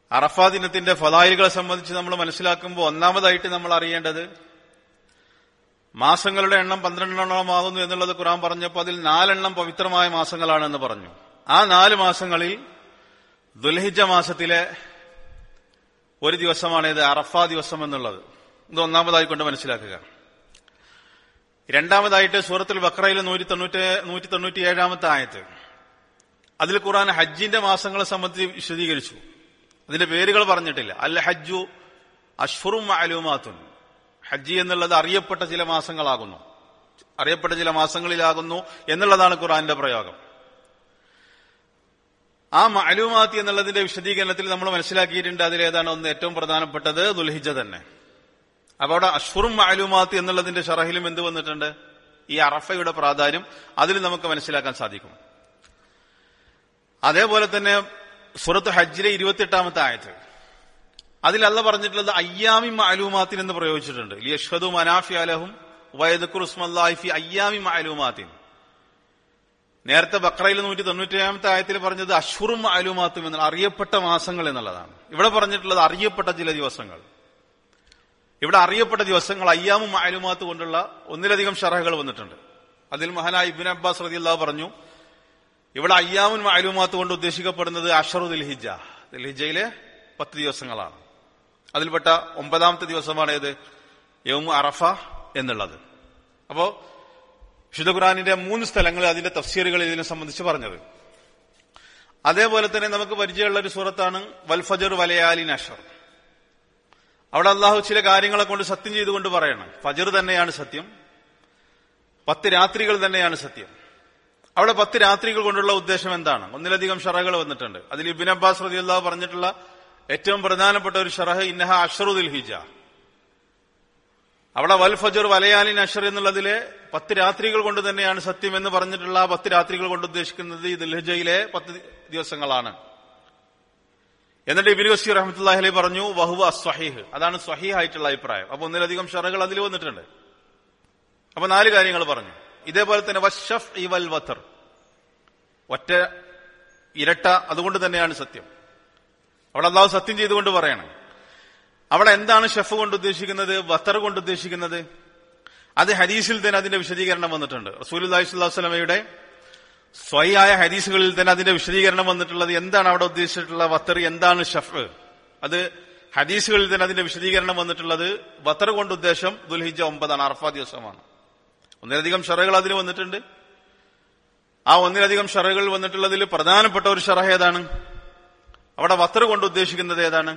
അറഫാ ദിനത്തിന്റെ ഫലായിലുകളെ സംബന്ധിച്ച് നമ്മൾ മനസ്സിലാക്കുമ്പോൾ ഒന്നാമതായിട്ട് നമ്മൾ അറിയേണ്ടത് മാസങ്ങളുടെ എണ്ണം പന്ത്രണ്ടെണ്ണമാകുന്നു എന്നുള്ളത് ഖുറാൻ പറഞ്ഞപ്പോൾ അതിൽ നാലെണ്ണം പവിത്രമായ മാസങ്ങളാണെന്ന് പറഞ്ഞു ആ നാല് മാസങ്ങളിൽ ദുൽഹിജ മാസത്തിലെ ഒരു ദിവസമാണ് ഇത് അറഫാ ദിവസം എന്നുള്ളത് ഇത് ഒന്നാമതായി കൊണ്ട് മനസ്സിലാക്കുക രണ്ടാമതായിട്ട് സൂറത്തുൽ ബക്രയിലെ നൂറ്റി തൊണ്ണൂറ്റി നൂറ്റി തൊണ്ണൂറ്റി ഏഴാമത്തെ ആയത്ത് അതിൽ ഖുറാൻ ഹജ്ജിന്റെ മാസങ്ങളെ സംബന്ധിച്ച് വിശദീകരിച്ചു അതിന്റെ പേരുകൾ പറഞ്ഞിട്ടില്ല അൽ ഹജ്ജു അഷ്ഫുറും അലൂമാത്തുൻ ഹജ്ജി എന്നുള്ളത് അറിയപ്പെട്ട ചില മാസങ്ങളാകുന്നു അറിയപ്പെട്ട ചില മാസങ്ങളിലാകുന്നു എന്നുള്ളതാണ് ഖുറാന്റെ പ്രയോഗം ആ മഅലൂമാത്തി എന്നുള്ളതിന്റെ വിശദീകരണത്തിൽ നമ്മൾ മനസ്സിലാക്കിയിട്ടുണ്ട് അതിലേതാണ് ഒന്ന് ഏറ്റവും പ്രധാനപ്പെട്ടത് ദുൽഹിജ തന്നെ അപ്പൊ അവിടെ അഷ്ഫുറും മഅലൂമാത്തി എന്നുള്ളതിന്റെ ഷറഹിലും എന്ത് വന്നിട്ടുണ്ട് ഈ അറഫയുടെ പ്രാധാന്യം അതിൽ നമുക്ക് മനസ്സിലാക്കാൻ സാധിക്കും അതേപോലെ തന്നെ സുറത്ത് ഹജ്ജിലെ ഇരുപത്തിയെട്ടാമത്തെ ആയത്ത് അതിൽ അല്ല പറഞ്ഞിട്ടുള്ളത് അയ്യാമി മാലൂമാത്തിൻ എന്ന് പ്രയോഗിച്ചിട്ടുണ്ട് ലിയഷ്ഹദു മനാഫി അലഹും വയദുറുസ്മല്ലാഫി അയ്യാമി മാലൂമാത്തിൻ നേരത്തെ ബക്രയിൽ നൂറ്റി തൊണ്ണൂറ്റേഴാമത്തെ ആയത്തിൽ പറഞ്ഞത് അഷ്ഹുറും മാലൂമാത്തും എന്നുള്ള അറിയപ്പെട്ട മാസങ്ങൾ എന്നുള്ളതാണ് ഇവിടെ പറഞ്ഞിട്ടുള്ളത് അറിയപ്പെട്ട ചില ദിവസങ്ങൾ ഇവിടെ അറിയപ്പെട്ട ദിവസങ്ങൾ അയ്യാമും മാലൂമാത്ത് കൊണ്ടുള്ള ഒന്നിലധികം ഷറഹകൾ വന്നിട്ടുണ്ട് അതിൽ മഹാനായ ഇബിൻ അബ്ബാസ് റതിയല്ലാ പറഞ്ഞു ഇവിടെ അയ്യാമുൻ മാലൂമാത്ത് കൊണ്ട് ഉദ്ദേശിക്കപ്പെടുന്നത് അഷറു ദിൽഹിജ ദിൽഹിജയിലെ പത്ത് ദിവസങ്ങളാണ് അതിൽപ്പെട്ട ഒമ്പതാമത്തെ ദിവസമാണ് ഏത് യൗമു അറഫ എന്നുള്ളത് അപ്പോ വിശുദ്ധ ഖുറാനിന്റെ മൂന്ന് സ്ഥലങ്ങൾ അതിന്റെ തഫ്സീറുകൾ ഇതിനെ സംബന്ധിച്ച് പറഞ്ഞത് അതേപോലെ തന്നെ നമുക്ക് പരിചയമുള്ള ഒരു സൂറത്താണ് വൽഫജർ വലയാലി നഷർ അവിടെ അള്ളാഹു ചില കാര്യങ്ങളെ കൊണ്ട് സത്യം ചെയ്തുകൊണ്ട് പറയണം ഫജർ തന്നെയാണ് സത്യം പത്ത് രാത്രികൾ തന്നെയാണ് സത്യം അവിടെ പത്ത് രാത്രികൾ കൊണ്ടുള്ള ഉദ്ദേശം എന്താണ് ഒന്നിലധികം ഷറകൾ വന്നിട്ടുണ്ട് അതിൽ ഇബിൻ അബ്ബാസ് റതി അള്ളാഹ് പറഞ്ഞിട്ടുള്ള ഏറ്റവും പ്രധാനപ്പെട്ട ഒരു ഷറഹ് ഇന്നഹ അഷറുദുൽ ഹിജ അവിടെ വൽ ഫജർ വലയാലിൻ അഷർ എന്നുള്ളതിലെ പത്ത് രാത്രികൾ കൊണ്ട് തന്നെയാണ് സത്യം എന്ന് പറഞ്ഞിട്ടുള്ള ആ പത്ത് രാത്രികൾ കൊണ്ട് ഉദ്ദേശിക്കുന്നത് ഈ ദുൽഹിജയിലെ പത്ത് ദിവസങ്ങളാണ് എന്നിട്ട് ഇബിൻ വസീർ റഹ്മത്തുല്ലാഹി അലൈഹി പറഞ്ഞു വഹുവ സ്വഹീഹ് അതാണ് സ്വഹീഹ് ആയിട്ടുള്ള അഭിപ്രായം അപ്പൊ ഒന്നിലധികം ഷറകൾ അതിൽ വന്നിട്ടുണ്ട് അപ്പൊ നാല് കാര്യങ്ങൾ പറഞ്ഞു ഇതേപോലെ തന്നെ വഷഫ് ഇവൽ വത്തർ ഒറ്റ ഇരട്ട അതുകൊണ്ട് തന്നെയാണ് സത്യം അവിടെ അള്ളാഹു സത്യം ചെയ്തുകൊണ്ട് പറയണം അവിടെ എന്താണ് ഷെഫ് കൊണ്ട് ഉദ്ദേശിക്കുന്നത് വത്തർ കൊണ്ട് ഉദ്ദേശിക്കുന്നത് അത് ഹദീസിൽ തന്നെ അതിന്റെ വിശദീകരണം വന്നിട്ടുണ്ട് റസൂൽ സ്വലമയുടെ സ്വയായ ഹദീസുകളിൽ തന്നെ അതിന്റെ വിശദീകരണം വന്നിട്ടുള്ളത് എന്താണ് അവിടെ ഉദ്ദേശിച്ചിട്ടുള്ള വത്തർ എന്താണ് ഷഫ് അത് ഹദീസുകളിൽ തന്നെ അതിന്റെ വിശദീകരണം വന്നിട്ടുള്ളത് വത്തർ കൊണ്ട് ഉദ്ദേശം ദുൽഹിജ ഒമ്പതാണ് അറഫാ ദിവസമാണ് ഒന്നിലധികം ഷറകൾ അതിന് വന്നിട്ടുണ്ട് ആ ഒന്നിലധികം ഷറകൾ വന്നിട്ടുള്ളതിൽ പ്രധാനപ്പെട്ട ഒരു ഷറഹ് ഏതാണ് അവിടെ വത്തർ കൊണ്ട് ഉദ്ദേശിക്കുന്നത് ഏതാണ്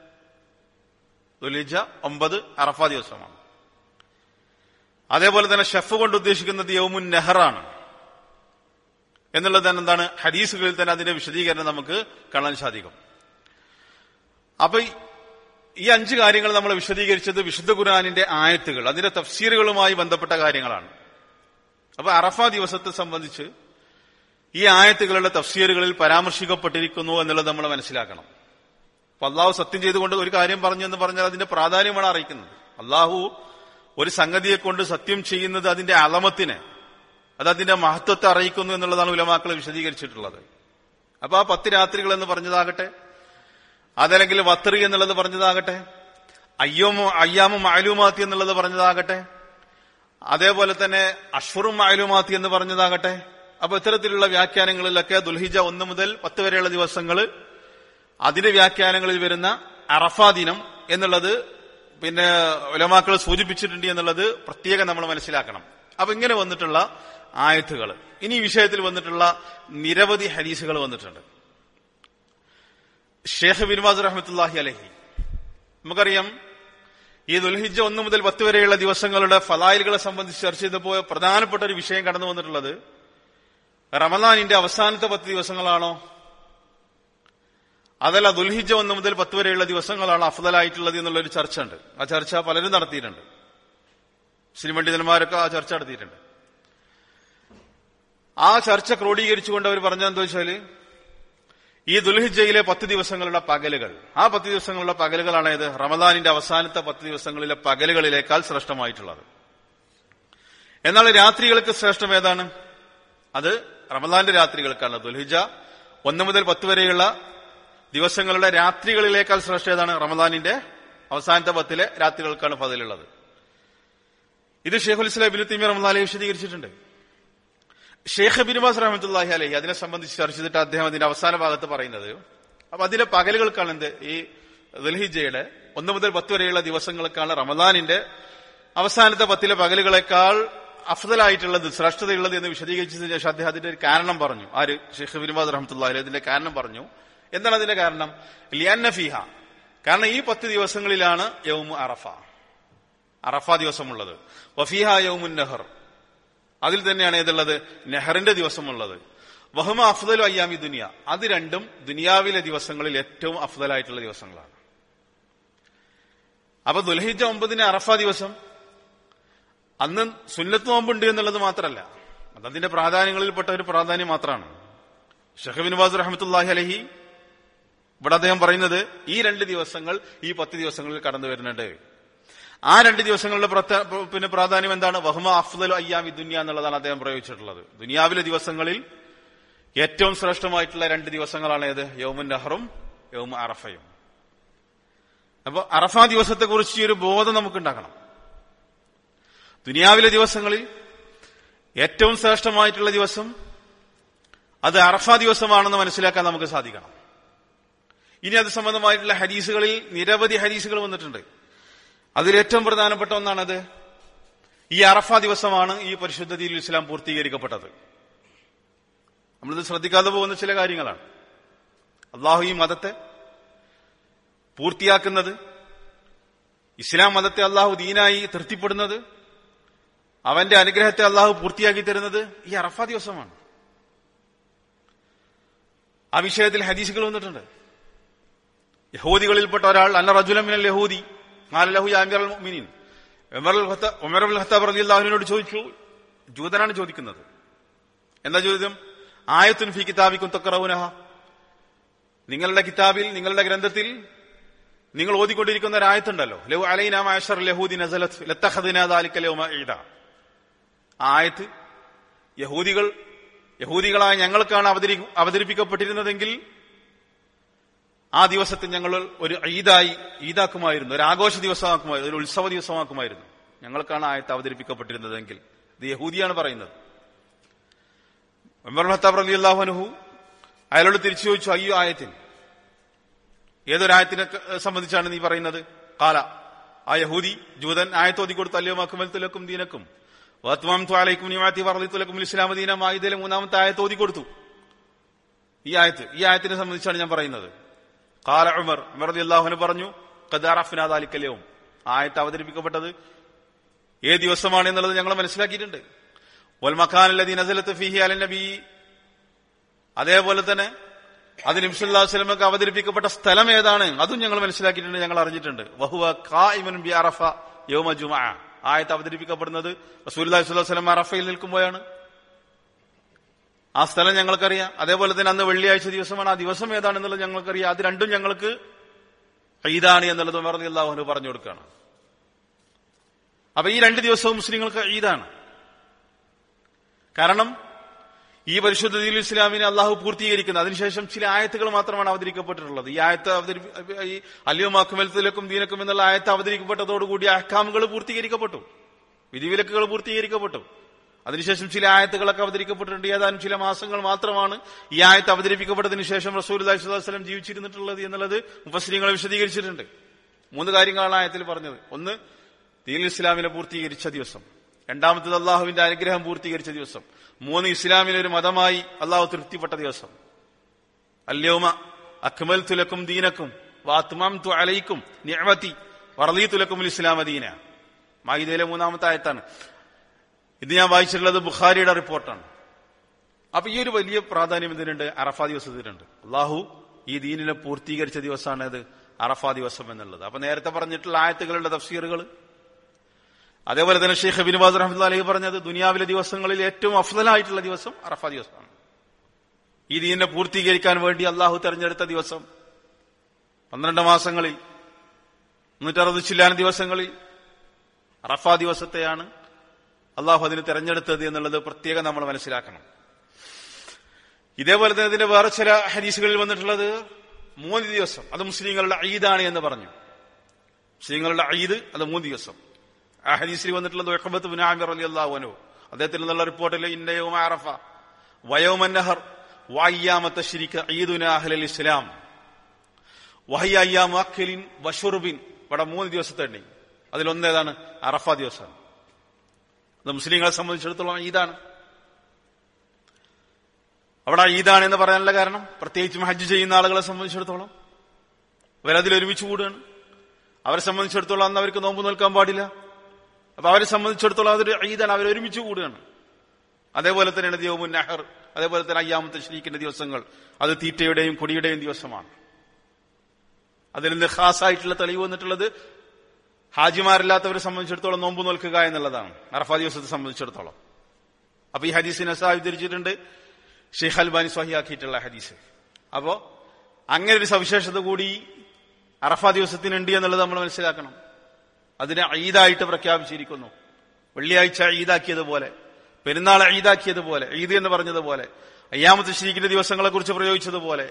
ദുലിജ ഒമ്പത് അറഫ ദിവസമാണ് അതേപോലെ തന്നെ ഷെഫ് കൊണ്ട് ഉദ്ദേശിക്കുന്നത് യൗമുൻ നെഹറാണ് എന്നുള്ളത് തന്നെ എന്താണ് ഹദീസുകളിൽ തന്നെ അതിന്റെ വിശദീകരണം നമുക്ക് കാണാൻ സാധിക്കും അപ്പൊ ഈ അഞ്ച് കാര്യങ്ങൾ നമ്മൾ വിശദീകരിച്ചത് വിശുദ്ധ ഖുർആാനിന്റെ ആയത്തുകൾ അതിന്റെ തഫ്സീറുകളുമായി ബന്ധപ്പെട്ട കാര്യങ്ങളാണ് അപ്പൊ അറഫ ദിവസത്തെ സംബന്ധിച്ച് ഈ ആയത്തുകളുടെ തഫ്സീറുകളിൽ പരാമർശിക്കപ്പെട്ടിരിക്കുന്നു എന്നുള്ളത് നമ്മൾ മനസ്സിലാക്കണം അപ്പൊ അള്ളാഹു സത്യം ചെയ്തുകൊണ്ട് ഒരു കാര്യം പറഞ്ഞു എന്ന് പറഞ്ഞാൽ അതിന്റെ പ്രാധാന്യമാണ് അറിയിക്കുന്നത് അള്ളാഹു ഒരു സംഗതിയെ കൊണ്ട് സത്യം ചെയ്യുന്നത് അതിന്റെ അളമത്തിനെ അത് അതിന്റെ മഹത്വത്തെ അറിയിക്കുന്നു എന്നുള്ളതാണ് ഉലമാക്കൾ വിശദീകരിച്ചിട്ടുള്ളത് അപ്പൊ ആ പത്ത് രാത്രികൾ എന്ന് പറഞ്ഞതാകട്ടെ അതല്ലെങ്കിൽ വത്രി എന്നുള്ളത് പറഞ്ഞതാകട്ടെ അയ്യോമോ അയ്യാമോ മാലൂമാത്തി എന്നുള്ളത് പറഞ്ഞതാകട്ടെ അതേപോലെ തന്നെ അഷ്ഫറും മാലൂമാത്തി എന്ന് പറഞ്ഞതാകട്ടെ അപ്പൊ ഇത്തരത്തിലുള്ള വ്യാഖ്യാനങ്ങളിലൊക്കെ ദുൽഹിജ ഒന്ന് മുതൽ പത്ത് വരെയുള്ള ദിവസങ്ങൾ അതിന്റെ വ്യാഖ്യാനങ്ങളിൽ വരുന്ന അറഫാ ദിനം എന്നുള്ളത് പിന്നെ ഉലമാക്കൾ സൂചിപ്പിച്ചിട്ടുണ്ട് എന്നുള്ളത് പ്രത്യേകം നമ്മൾ മനസ്സിലാക്കണം അപ്പൊ ഇങ്ങനെ വന്നിട്ടുള്ള ആയത്തുകൾ ഇനി ഈ വിഷയത്തിൽ വന്നിട്ടുള്ള നിരവധി ഹദീസുകൾ വന്നിട്ടുണ്ട് ഷേഖ് ബിൻവാസ് റഹ്മത്തുല്ലാഹി അലഹി നമുക്കറിയാം ഈ ദുൽഹിജ ഒന്ന് മുതൽ പത്ത് വരെയുള്ള ദിവസങ്ങളുടെ ഫലായിലുകളെ സംബന്ധിച്ച് ചർച്ച ചെയ്തപ്പോൾ പ്രധാനപ്പെട്ട ഒരു വിഷയം കടന്നു വന്നിട്ടുള്ളത് റമദാനിന്റെ അവസാനത്തെ പത്ത് ദിവസങ്ങളാണോ അതല്ല ദുൽഹിജ ഒന്ന് മുതൽ പത്ത് വരെയുള്ള ദിവസങ്ങളാണ് അഫദലായിട്ടുള്ളത് എന്നുള്ളൊരു ചർച്ച ഉണ്ട് ആ ചർച്ച പലരും നടത്തിയിട്ടുണ്ട് മുസ്ലിം പണ്ഡിതന്മാരൊക്കെ ആ ചർച്ച നടത്തിയിട്ടുണ്ട് ആ ചർച്ച ക്രോഡീകരിച്ചുകൊണ്ട് അവർ പറഞ്ഞതെന്താ വെച്ചാല് ഈ ദുൽഹിജയിലെ പത്ത് ദിവസങ്ങളുടെ പകലുകൾ ആ പത്ത് ദിവസങ്ങളുടെ പകലുകളാണ് ഇത് റമദാനിന്റെ അവസാനത്തെ പത്ത് ദിവസങ്ങളിലെ പകലുകളിലേക്കാൾ ശ്രേഷ്ഠമായിട്ടുള്ളത് എന്നാൽ രാത്രികൾക്ക് ശ്രേഷ്ഠം ഏതാണ് അത് റമദാന്റെ രാത്രികൾക്കാണ് ദുൽഹിജ ഒന്ന് മുതൽ പത്ത് വരെയുള്ള ദിവസങ്ങളുടെ രാത്രികളിലേക്കാൾ ശ്രേഷ്ഠ ഏതാണ് റമദാനിന്റെ അവസാനത്തെ പത്തിലെ രാത്രികൾക്കാണ് പതിലുള്ളത് ഇത് ഷെയ്ഖുൽ ഇസ്ലാം ഇബിന് തീമി റമദാനെ വിശദീകരിച്ചിട്ടുണ്ട് ഷെയ്ഖ് ബിനുബാസ് റഹമത്തുല്ലാഹി അലഹി അതിനെ സംബന്ധിച്ച് ചർച്ച ചെയ്തിട്ട് അദ്ദേഹം അതിന്റെ അവസാന ഭാഗത്ത് പറയുന്നത് അപ്പൊ അതിലെ പകലുകൾക്കാണ് എന്ത് ഈ ദൽഹിജയുടെ ഒന്ന് മുതൽ പത്ത് വരെയുള്ള ദിവസങ്ങൾക്കാണ് റമദാനിന്റെ അവസാനത്തെ പത്തിലെ പകലുകളെക്കാൾ അഫ്ദലായിട്ടുള്ളത് ശ്രേഷ്ഠതയുള്ളത് എന്ന് വിശദീകരിച്ചതിന് ശേഷം അദ്ദേഹം അതിന്റെ ഒരു കാരണം പറഞ്ഞു ആര് ഷെയ്ഖ് ബിനുബാസ് റഹമത്തുല്ലാഹി അതിന്റെ കാരണം പറഞ്ഞു എന്താണ് അതിന്റെ കാരണം ലിയാന്ന ഫിഹ കാരണം ഈ പത്ത് ദിവസങ്ങളിലാണ് യൗമു അറഫ അറഫ ദിവസമുള്ളത് വഫീഹ യൗമുൻ നെഹർ അതിൽ തന്നെയാണ് ഏതുള്ളത് നെഹറിന്റെ ദിവസമുള്ളത് വഹുമ അഫ്ദലു അയ്യാമി ദുനിയ അത് രണ്ടും ദുനിയാവിലെ ദിവസങ്ങളിൽ ഏറ്റവും അഫ്ദലായിട്ടുള്ള ദിവസങ്ങളാണ് അപ്പൊ ദുൽഹിജ ഒമ്പതിന് അറഫ ദിവസം അന്ന് സുന്നത്ത് നോമ്പുണ്ട് എന്നുള്ളത് മാത്രമല്ല അത് അതിന്റെ പ്രാധാന്യങ്ങളിൽപ്പെട്ട ഒരു പ്രാധാന്യം മാത്രമാണ് ഷഹബിൻ ബാസ് റഹമത്തുല്ലാഹി അലഹി ഇവിടെ അദ്ദേഹം പറയുന്നത് ഈ രണ്ട് ദിവസങ്ങൾ ഈ പത്ത് ദിവസങ്ങളിൽ കടന്നു വരുന്നുണ്ട് ആ രണ്ട് ദിവസങ്ങളുടെ പ്രത്യ- പിന്നെ പ്രാധാന്യം എന്താണ് വഹ്മ അഫ്ദൽ അയ്യാമി ദുനിയ എന്നുള്ളതാണ് അദ്ദേഹം പ്രയോഗിച്ചിട്ടുള്ളത് ദുനിയാവിലെ ദിവസങ്ങളിൽ ഏറ്റവും ശ്രേഷ്ഠമായിട്ടുള്ള രണ്ട് ദിവസങ്ങളാണ് ഏത് യൗമുൻ നെഹറും യൗമ അറഫയും അപ്പൊ അറഫ ദിവസത്തെക്കുറിച്ച് ഈ ഒരു ബോധം നമുക്കുണ്ടാക്കണം ദുനിയാവിലെ ദിവസങ്ങളിൽ ഏറ്റവും ശ്രേഷ്ഠമായിട്ടുള്ള ദിവസം അത് അറഫ ദിവസമാണെന്ന് മനസ്സിലാക്കാൻ നമുക്ക് സാധിക്കണം ഇനി അത് സംബന്ധമായിട്ടുള്ള ഹദീസുകളിൽ നിരവധി ഹദീസുകൾ വന്നിട്ടുണ്ട് അതിൽ ഏറ്റവും പ്രധാനപ്പെട്ട ഒന്നാണത് ഈ അറഫ ദിവസമാണ് ഈ പരിശുദ്ധ ദീനുൽ ഇസ്ലാം പൂർത്തീകരിക്കപ്പെട്ടത് നമ്മളിത് ശ്രദ്ധിക്കാതെ പോകുന്ന ചില കാര്യങ്ങളാണ് അള്ളാഹു ഈ മതത്തെ പൂർത്തിയാക്കുന്നത് ഇസ്ലാം മതത്തെ അള്ളാഹു ദീനായി തൃപ്തിപ്പെടുന്നത് അവന്റെ അനുഗ്രഹത്തെ അള്ളാഹു പൂർത്തിയാക്കി തരുന്നത് ഈ അറഫ ദിവസമാണ് ആ വിഷയത്തിൽ ഹദീസുകൾ വന്നിട്ടുണ്ട് യഹൂദികളിൽപ്പെട്ട ഒരാൾ അന്ന റജുലമിനൽ യഹൂദി മാലലഹു യാമിർ മുഅ്മിനീൻ ഉമർ അൽ ഖത്ത- ഉമർ അൽ ഖത്താബ് റളിയല്ലാഹുവിനോട് ചോദിച്ചു ജൂതനാണ് ചോദിക്കുന്നത് എന്താ ചോദ്യം ആയത്തുൻ ഫി കിതാബിക്കും തക്കറവുനഹ നിങ്ങളുടെ കിതാബിൽ നിങ്ങളുടെ ഗ്രന്ഥത്തിൽ നിങ്ങൾ ഓതിക്കൊണ്ടിരിക്കുന്ന ഒരു ആയത്തുണ്ടല്ലോ ലഹു അലൈന മാഷർ ലഹൂദി നസലത്ത് ലത്തഖദിന ദാലിക ലൗമ ഈദ ആ ആയത്ത് യഹൂദികൾ യഹൂദികളായ ഞങ്ങൾക്കാണ് അവതരി അവതരിപ്പിക്കപ്പെട്ടിരുന്നതെങ്കിൽ ആ ദിവസത്തെ ഞങ്ങൾ ഒരു ഈദായി ഈദാക്കുമായിരുന്നു ഒരു ആഘോഷ ദിവസമാക്കുമായിരുന്നു ഒരു ഉത്സവ ദിവസമാക്കുമായിരുന്നു ഞങ്ങൾക്കാണ് ആയത്ത് അവതരിപ്പിക്കപ്പെട്ടിരുന്നതെങ്കിൽ ഇത് യഹൂദിയാണ് പറയുന്നത് ഉമർ ഹത്താബ് അലി അള്ളാഹുനഹു അയാളോട് തിരിച്ചു ചോദിച്ചു അയ്യോ ആയത്തിന് ഏതൊരായത്തിനെ ക- സംബന്ധിച്ചാണ് നീ പറയുന്നത് കാല ആ യഹൂദി ജൂതൻ ആയത്ത് ഓതിക്കൊടുത്തു അല്ലയോ മക്കുമൽത്തുലക്കും ദീനക്കും വാത്മാം ത്വാലയ്ക്കും നിമാത്തി വർദ്ദിത്തുലക്കും ഇസ്ലാമ ദീന മായിദയിലെ മൂന്നാമത്തെ ആയത്ത് ഓതിക്കൊടുത്തു ഈ ആയത്ത് ഈ ആയത്തിനെ സംബന്ധിച്ചാണ് ഞാൻ പറയുന്നത് കാല ഉമർ ഉമർ അള്ളാഹുന് പറഞ്ഞു കദാറഫിനാദാലിക്കല്യവും ആയത്ത് അവതരിപ്പിക്കപ്പെട്ടത് ഏത് ദിവസമാണ് എന്നുള്ളത് ഞങ്ങൾ മനസ്സിലാക്കിയിട്ടുണ്ട് വൽ മഖാനല്ലദീ നസലത്ത് ഫീഹി അലൻ നബി അതേപോലെ തന്നെ അത് നിംസുല്ലാ വസ്ലമക്ക് അവതരിപ്പിക്കപ്പെട്ട സ്ഥലം ഏതാണ് അതും ഞങ്ങൾ മനസ്സിലാക്കിയിട്ടുണ്ട് ഞങ്ങൾ അറിഞ്ഞിട്ടുണ്ട് വഹുവ ഖായിമുൻ ബി അറഫ യൗമ ജുമഅ ആയത്ത് അവതരിപ്പിക്കപ്പെടുന്നത് റസൂലുള്ളാഹി സ്വല്ലല്ലാഹു അലൈഹി വസല്ലം അറഫയിൽ നിൽക്കുമ്പോഴാണ് ആ സ്ഥലം ഞങ്ങൾക്കറിയാം അതേപോലെ തന്നെ അന്ന് വെള്ളിയാഴ്ച ദിവസമാണ് ആ ദിവസം ഏതാണെന്നുള്ളത് ഞങ്ങൾക്കറിയാം അത് രണ്ടും ഞങ്ങൾക്ക് ഈദാണ് എന്നുള്ളത് ഉമർ റളിയല്ലാഹു പറഞ്ഞു കൊടുക്കുകയാണ് അപ്പൊ ഈ രണ്ട് ദിവസവും മുസ്ലിങ്ങൾക്ക് ഈദാണ് കാരണം ഈ പരിശുദ്ധ ദീനുൽ ഇസ്ലാമിനെ അള്ളാഹു പൂർത്തീകരിക്കുന്നത് അതിനുശേഷം ചില ആയത്തുകൾ മാത്രമാണ് അവതരിക്കപ്പെട്ടിട്ടുള്ളത് ഈ ആയത്ത് അവതരി ഈ അല്യമാക്കുമലത്തിലേക്കും ദീനക്കും എന്നുള്ള ആയത്ത് അവതരിക്കപ്പെട്ടതോടുകൂടി അഹ്കാമുകൾ പൂർത്തീകരിക്കപ്പെട്ടു വിധിവിലക്കുകൾ പൂർത്തീകരിക്കപ്പെട്ടു അതിനുശേഷം ചില ആയത്തുകളൊക്കെ അവതരിക്കപ്പെട്ടിട്ടുണ്ട് ഏതാനും ചില മാസങ്ങൾ മാത്രമാണ് ഈ ആയത്ത് അവതരിപ്പിക്കപ്പെട്ടതിന് ശേഷം റസൂൽ അലൈഹിസ്വലം ജീവിച്ചിരുന്നിട്ടുള്ളത് എന്നുള്ളത് മുഫസ്ലിങ്ങൾ വിശദീകരിച്ചിട്ടുണ്ട് മൂന്ന് കാര്യങ്ങളാണ് ആയത്തിൽ പറഞ്ഞത് ഒന്ന് ദീൻ ഇസ്ലാമിനെ പൂർത്തീകരിച്ച ദിവസം രണ്ടാമത്തത് അള്ളാഹുവിന്റെ അനുഗ്രഹം പൂർത്തീകരിച്ച ദിവസം മൂന്ന് ഇസ്ലാമിലെ ഒരു മതമായി അള്ളാഹു തൃപ്തിപ്പെട്ട ദിവസം അല്യോമ അക്മൽ തുലക്കും ദീനക്കും വാത്മാം തു അലയിക്കും നിഅമതി വർലീ തുലക്കും ഇസ്ലാമ ദീന മായിദയിലെ മൂന്നാമത്തെ ആയത്താണ് ഇത് ഞാൻ വായിച്ചിട്ടുള്ളത് ബുഖാരിയുടെ റിപ്പോർട്ടാണ് അപ്പൊ ഈ ഒരു വലിയ പ്രാധാന്യം ഇതിനുണ്ട് അറഫ ദിവസത്തിനുണ്ട് അള്ളാഹു ഈ ദീനിനെ പൂർത്തീകരിച്ച ദിവസമാണ് ഇത് അറഫ ദിവസം എന്നുള്ളത് അപ്പൊ നേരത്തെ പറഞ്ഞിട്ടുള്ള ആയത്തുകളുടെ തഫ്സീറുകൾ അതേപോലെ തന്നെ ഷെയ്ഖ് ബിനുബാസ് റഹ്മത്ത് അലഹി പറഞ്ഞത് ദുനിയാവിലെ ദിവസങ്ങളിൽ ഏറ്റവും അഫ്സലായിട്ടുള്ള ദിവസം അറഫ ദിവസമാണ് ഈ ദീനിനെ പൂർത്തീകരിക്കാൻ വേണ്ടി അള്ളാഹു തെരഞ്ഞെടുത്ത ദിവസം പന്ത്രണ്ട് മാസങ്ങളിൽ മുന്നൂറ്ററുപത് ചില്ലാന ദിവസങ്ങളിൽ അറഫ ദിവസത്തെയാണ് അള്ളാഹു അതിന് തെരഞ്ഞെടുത്തത് എന്നുള്ളത് പ്രത്യേകം നമ്മൾ മനസ്സിലാക്കണം ഇതേപോലെ തന്നെ ഇതിന്റെ വേറെ ചില ഹദീസുകളിൽ വന്നിട്ടുള്ളത് മൂന്ന് ദിവസം അത് മുസ്ലിങ്ങളുടെ ഈദാണ് എന്ന് പറഞ്ഞു മുസ്ലിങ്ങളുടെ ഈദ് അത് മൂന്ന് ദിവസം ആ ഹദീസിൽ വന്നിട്ടുള്ളത് ഒഹബത്ത് ബിൻ ആമിർ അലി അള്ളാഹുനു അദ്ദേഹത്തിൽ നിന്നുള്ള റിപ്പോർട്ടിൽ ഇന്നയവും ആറഫ വയോമന്നഹർ വായ്യാമത്തെ ശരിക്ക് ഈദുന അഹ്ലൽ ഇസ്ലാം വഹയ്യാം അഖലിൻ വഷുറുബിൻ ഇവിടെ മൂന്ന് ദിവസത്തെ എണ്ണി അതിലൊന്നേതാണ് അറഫ ദിവസമാണ് അത് മുസ്ലിങ്ങളെ സംബന്ധിച്ചിടത്തോളം ഈദാണ് അവിടെ ഈദാണ് എന്ന് പറയാനുള്ള കാരണം പ്രത്യേകിച്ചും ഹജ്ജ് ചെയ്യുന്ന ആളുകളെ സംബന്ധിച്ചിടത്തോളം അവരതിൽ ഒരുമിച്ച് കൂടുകയാണ് അവരെ സംബന്ധിച്ചിടത്തോളം അന്ന് അവർക്ക് നോമ്പ് നിൽക്കാൻ പാടില്ല അപ്പൊ അവരെ സംബന്ധിച്ചിടത്തോളം അതൊരു ഈദാണ് അവർ ഒരുമിച്ച് കൂടുകയാണ് അതേപോലെ തന്നെയാണ് ദേവമുൻ നെഹർ അതേപോലെ തന്നെ അയ്യാമത്തെ ശരീക്കിന്റെ ദിവസങ്ങൾ അത് തീറ്റയുടെയും കൊടിയുടെയും ദിവസമാണ് അതിൽ നിന്ന് ഖാസായിട്ടുള്ള തെളിവ് വന്നിട്ടുള്ളത് ഹാജിമാരില്ലാത്തവരെ സംബന്ധിച്ചിടത്തോളം നോമ്പ് നോൽക്കുക എന്നുള്ളതാണ് അറഫാ ദിവസത്തെ സംബന്ധിച്ചിടത്തോളം അപ്പൊ ഈ ഹദീസിനെ ഉദ്ധരിച്ചിട്ടുണ്ട് ഷെയ്ഖ് അൽബാനി സ്വഹിയാക്കിയിട്ടുള്ള ഹദീസ് അപ്പോ അങ്ങനെ ഒരു സവിശേഷത കൂടി അറഫാ ദിവസത്തിനുണ്ട് എന്നുള്ളത് നമ്മൾ മനസ്സിലാക്കണം അതിനെ ഈദായിട്ട് പ്രഖ്യാപിച്ചിരിക്കുന്നു വെള്ളിയാഴ്ച ഈദാക്കിയതുപോലെ പെരുന്നാൾ ഈദാക്കിയതുപോലെ ഈദ് എന്ന് പറഞ്ഞതുപോലെ അയ്യാമത്തെ ശരീക്കിന്റെ ദിവസങ്ങളെ കുറിച്ച് പ്രയോഗിച്ചതുപോലെ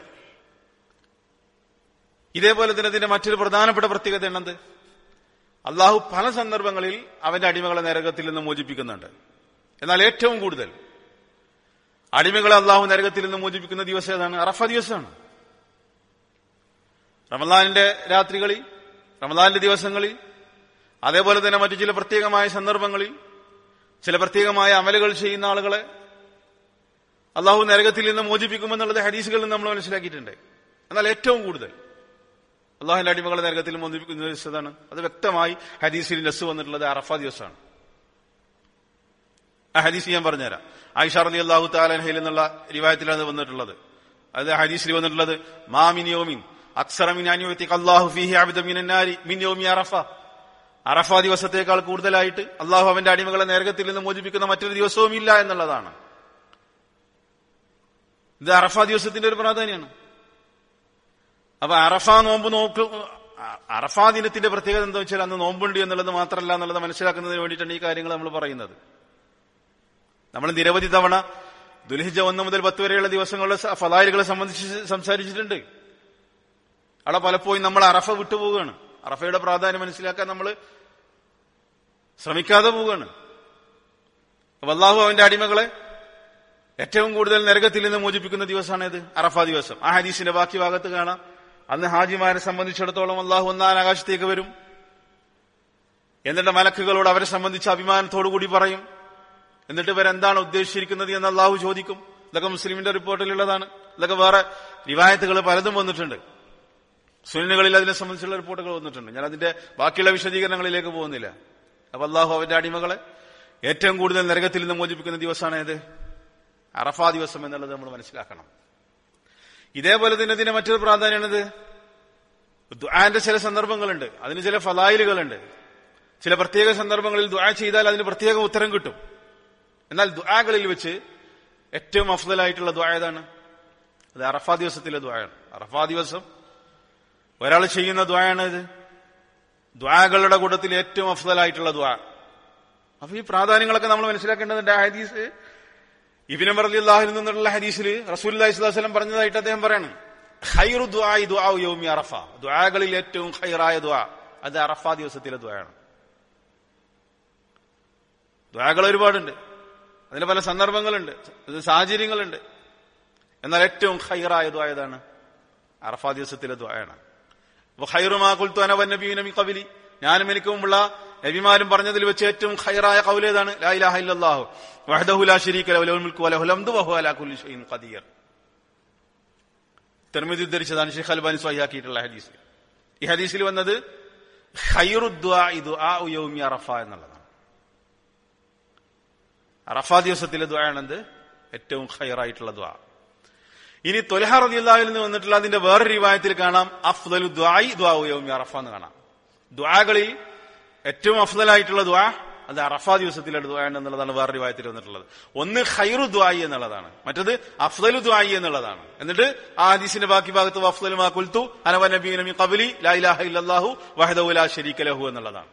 ഇതേപോലെ തന്നെ ഇതിന്റെ മറ്റൊരു പ്രധാനപ്പെട്ട പ്രത്യേകത എന്നത് അള്ളാഹു പല സന്ദർഭങ്ങളിൽ അവന്റെ അടിമകളെ നരകത്തിൽ നിന്ന് മോചിപ്പിക്കുന്നുണ്ട് എന്നാൽ ഏറ്റവും കൂടുതൽ അടിമകളെ അള്ളാഹു നരകത്തിൽ നിന്ന് മോചിപ്പിക്കുന്ന ദിവസം ഏതാണ് അറഫ ദിവസമാണ് റമദാനിന്റെ രാത്രികളിൽ റമദാനിന്റെ ദിവസങ്ങളിൽ അതേപോലെ തന്നെ മറ്റു ചില പ്രത്യേകമായ സന്ദർഭങ്ങളിൽ ചില പ്രത്യേകമായ അമലുകൾ ചെയ്യുന്ന ആളുകളെ അള്ളാഹു നരകത്തിൽ നിന്ന് മോചിപ്പിക്കുമെന്നുള്ളത് ഹദീസുകളിൽ നിന്ന് നമ്മൾ മനസ്സിലാക്കിയിട്ടുണ്ട് എന്നാൽ ഏറ്റവും കൂടുതൽ അള്ളാഹുന്റെ അടിമകളെ നരകത്തിൽ മോചിപ്പിക്കുന്ന ദിവസമാണ് അത് വ്യക്തമായി ഹദീസിൽ നസ് വന്നിട്ടുള്ളത് അറഫ ദിവസമാണ് ആ ഹദീസ് ഞാൻ പറഞ്ഞുതരാം ആയിഷ റലി അള്ളാഹു താലഹയിൽ എന്നുള്ള റിവായത്തിലാണ് വന്നിട്ടുള്ളത് അത് ഹദീസിൽ വന്നിട്ടുള്ളത് മാമിനിയോമിൻ അക്സറമിൻ അള്ളാഹു ഫിഹി അബിദമിനാരി മിനിയോമി അറഫ അറഫ ദിവസത്തേക്കാൾ കൂടുതലായിട്ട് അള്ളാഹു അവന്റെ അടിമകളെ നരകത്തിൽ നിന്ന് മോചിപ്പിക്കുന്ന മറ്റൊരു ദിവസവും ഇല്ല എന്നുള്ളതാണ് ഇത് അറഫ ദിവസത്തിന്റെ ഒരു പ്രാധാന്യമാണ് അപ്പൊ അറഫ നോമ്പ് നോക്ക് അറഫ ദിനത്തിന്റെ പ്രത്യേകത എന്താ വെച്ചാൽ അന്ന് നോമ്പുണ്ട് എന്നുള്ളത് മാത്രമല്ല എന്നുള്ളത് മനസ്സിലാക്കുന്നതിന് വേണ്ടിയിട്ടാണ് ഈ കാര്യങ്ങൾ നമ്മൾ പറയുന്നത് നമ്മൾ നിരവധി തവണ ദുൽഹിജ ഒന്ന് മുതൽ പത്ത് വരെയുള്ള ദിവസങ്ങളുടെ ഫലായിലുകളെ സംബന്ധിച്ച് സംസാരിച്ചിട്ടുണ്ട് അവിടെ പലപ്പോഴും നമ്മൾ അറഫ വിട്ടുപോവുകയാണ് അറഫയുടെ പ്രാധാന്യം മനസ്സിലാക്കാൻ നമ്മൾ ശ്രമിക്കാതെ പോവുകയാണ് വല്ലാഹു അവന്റെ അടിമകളെ ഏറ്റവും കൂടുതൽ നരകത്തിൽ നിന്ന് മോചിപ്പിക്കുന്ന ദിവസമാണിത് അറഫ ദിവസം ആ ഹദീസിന്റെ ബാക്കി ഭാഗത്ത് കാണാം അന്ന് ഹാജിമാരെ സംബന്ധിച്ചിടത്തോളം അള്ളാഹു ഒന്നാം ആകാശത്തേക്ക് വരും എന്നിട്ട് മലക്കുകളോട് അവരെ സംബന്ധിച്ച് അഭിമാനത്തോടു കൂടി പറയും എന്നിട്ട് ഇവരെന്താണ് ഉദ്ദേശിച്ചിരിക്കുന്നത് എന്ന് അള്ളാഹു ചോദിക്കും ഇതൊക്കെ മുസ്ലിമിന്റെ റിപ്പോർട്ടിലുള്ളതാണ് ഇതൊക്കെ വേറെ റിവായത്തുകൾ പലതും വന്നിട്ടുണ്ട് സുനിനുകളിൽ അതിനെ സംബന്ധിച്ചുള്ള റിപ്പോർട്ടുകൾ വന്നിട്ടുണ്ട് ഞാൻ അതിന്റെ ബാക്കിയുള്ള വിശദീകരണങ്ങളിലേക്ക് പോകുന്നില്ല അപ്പൊ അള്ളാഹു അവന്റെ അടിമകളെ ഏറ്റവും കൂടുതൽ നരകത്തിൽ നിന്ന് മോചിപ്പിക്കുന്ന ദിവസമാണ് ഏത് അറഫാ ദിവസം എന്നുള്ളത് നമ്മൾ മനസ്സിലാക്കണം ഇതേപോലെ തന്നെ ഇതിന് മറ്റൊരു പ്രാധാന്യമാണിത് ദുആന്റെ ചില സന്ദർഭങ്ങളുണ്ട് അതിന് ചില ഫലായിലുകളുണ്ട് ചില പ്രത്യേക സന്ദർഭങ്ങളിൽ ദുആ ചെയ്താൽ അതിന് പ്രത്യേക ഉത്തരം കിട്ടും എന്നാൽ ദുആകളിൽ വെച്ച് ഏറ്റവും അഫ്ദലായിട്ടുള്ള ദുആ ഏതാണ് അത് അറഫാ ദിവസത്തിലെ ദുആയാണ് അറഫാ ദിവസം ഒരാൾ ചെയ്യുന്ന ദ്വായാണ് ഇത് ദ്വാകളുടെ കൂട്ടത്തിൽ ഏറ്റവും അഫ്സലായിട്ടുള്ള ദ്വാ അപ്പൊ ഈ പ്രാധാന്യങ്ങളൊക്കെ നമ്മൾ മനസ്സിലാക്കേണ്ടതുണ്ട് ആ ഹദീസ് ഇബിനമർ അലി അള്ളാഹിൽ നിന്നുള്ള ഹദീസിൽ റസൂൽ അലൈഹിസ്ലാം പറഞ്ഞതായിട്ട് അദ്ദേഹം പറയാണ് ഖൈറു ദ്വായി ദ്വാ യോമി അറഫ ദ്വാകളിൽ ഏറ്റവും ഖൈറായ ദ്വാ അത് അറഫ ദിവസത്തിലെ ദ്വായാണ് ദ്വാകൾ ഒരുപാടുണ്ട് അതിന് പല സന്ദർഭങ്ങളുണ്ട് അത് സാഹചര്യങ്ങളുണ്ട് എന്നാൽ ഏറ്റവും ഖൈറായ ദ്വാ ഏതാണ് അറഫ ദിവസത്തിലെ ദ്വായാണ് ഖൈറുമാ കുൽത്തു അനവന്നബീനമി കബിലി ഞാനും എനിക്ക് മുമ്പുള്ള നബിമാരും പറഞ്ഞതിൽ വെച്ച് ഏറ്റവും ഖൈറായ കൗലേതാണ് ലാ ഇലാഹ ഇല്ലല്ലാഹു വഹ്ദഹു ലാ ശരീക ലഹു ലഹുൽ മുൽക്കു വലഹുൽ ഹംദു വഹു അലാ കുല്ലി ഷൈഇൻ ഖദീർ തിർമിദി ഉദ്ധരിച്ചതാണ് ഷെയ്ഖ് അൽബാനി സ്വഹിയാക്കിയിട്ടുള്ള ഹദീസ് ഈ ഹദീസിൽ വന്നത് ഖൈറു ദുആഇ ദുആഉ യൗമി അറഫ എന്നുള്ളതാണ് അറഫ ദിവസത്തിലെ ദുആയാണെന്ത് ഏറ്റവും ഖൈറായിട്ടുള്ള ദുആ ഇനി തൊലഹ റളിയല്ലാഹുവിൽ നിന്ന് വന്നിട്ടുള്ള അതിന്റെ വേറൊരു റിവായത്തിൽ കാണാം അഫ്ദലു ദ്വായി ദ്വാഉ യൗമി അറഫ എന്ന് കാണാം ദ്വാകളിൽ ഏറ്റവും അഫ്ദലായിട്ടുള്ള ദ്വാ അത് അറഫ ദിവസത്തിലെ ദ്വായാണ് എന്നുള്ളതാണ് വേറെ റിവായത്തിൽ വന്നിട്ടുള്ളത് ഒന്ന് ഖൈറു ദ്വായി എന്നുള്ളതാണ് മറ്റത് അഫ്ദലു ദ്വായി എന്നുള്ളതാണ് എന്നിട്ട് ആ ഹദീസിന്റെ ബാക്കി ഭാഗത്ത് അഫ്ദലു മാ കുൽത്തു അനവ നബീന മിൻ ഖബ്ലി ലാ ഇലാഹ ഇല്ലല്ലാഹു വഹദഹു ലാ ശരീക ലഹു എന്നുള്ളതാണ്